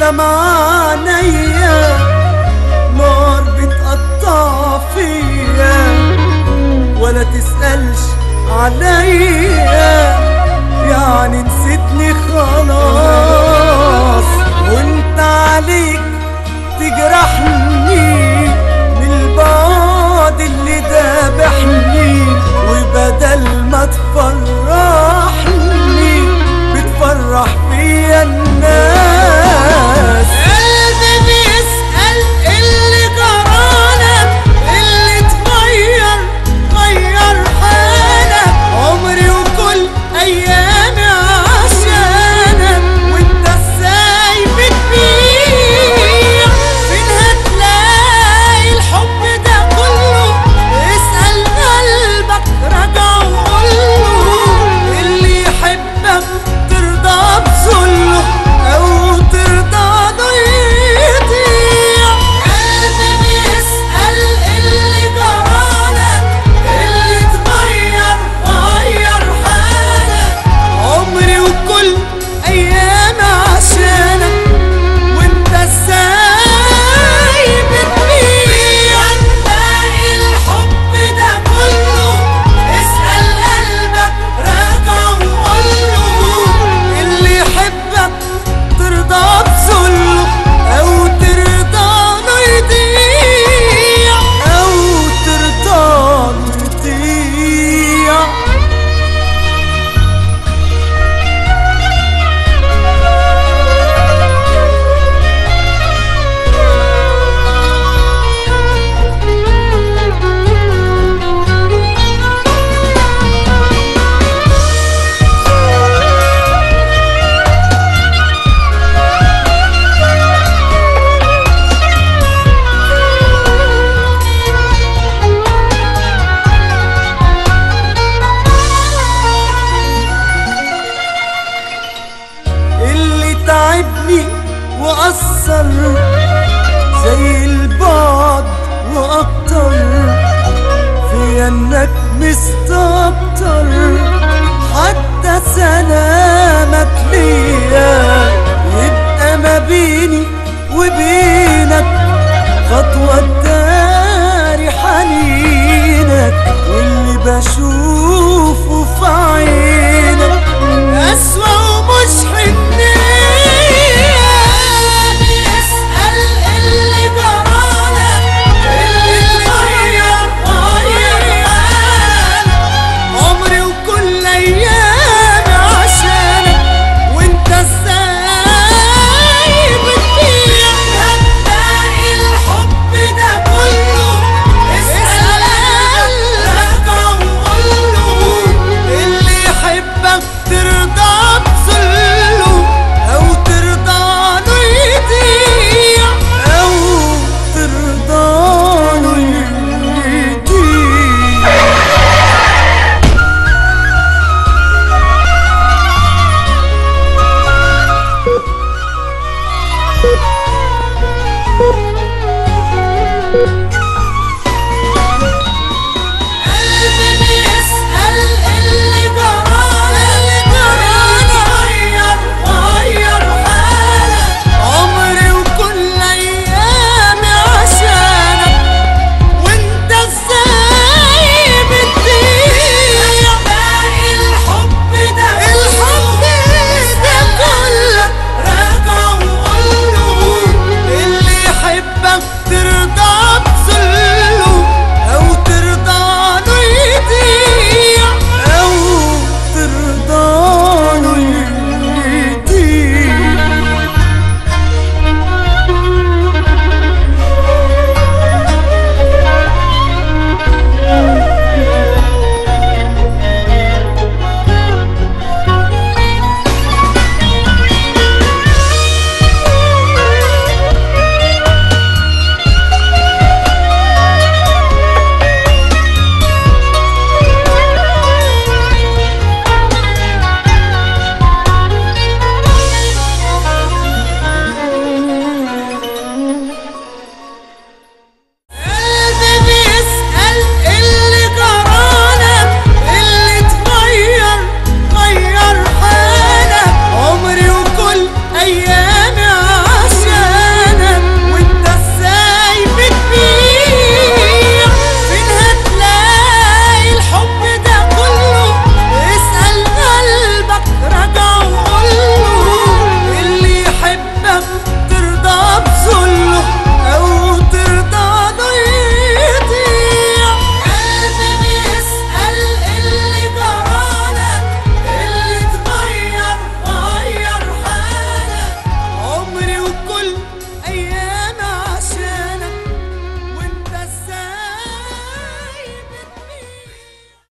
دمع عينيا نار بتقطع فيا ولا تسألش عليا يعني نسيتني خلاص وانت عليك تجرحني من البعد اللي ذابحني وبدل ما تفرحني بتفرح فيا الناس قلبي بيسأل اللي جرالك اللي اتغير غير حالك عمري وكل ايامي عشانك وانت ازاي بتبيع فين هتلاقي الحب ده كله اسأل قلبك راجع وقوله اللي يحبك ترضى بذله او ترضى له يضيع قلبي بيسأل اللي جرالك اللي اتغير غير حالك عمري وكل ايامي عشانك وانت ازاي بتبيع تلاقي الحب ده كله اسأل قلبك راجع وقوله اللي يحبك ترضى بذله او ترضى له يضيع أو ترضى تضيع اللي تعبني وأثر زي البعد وأكتر في إنك مستكتر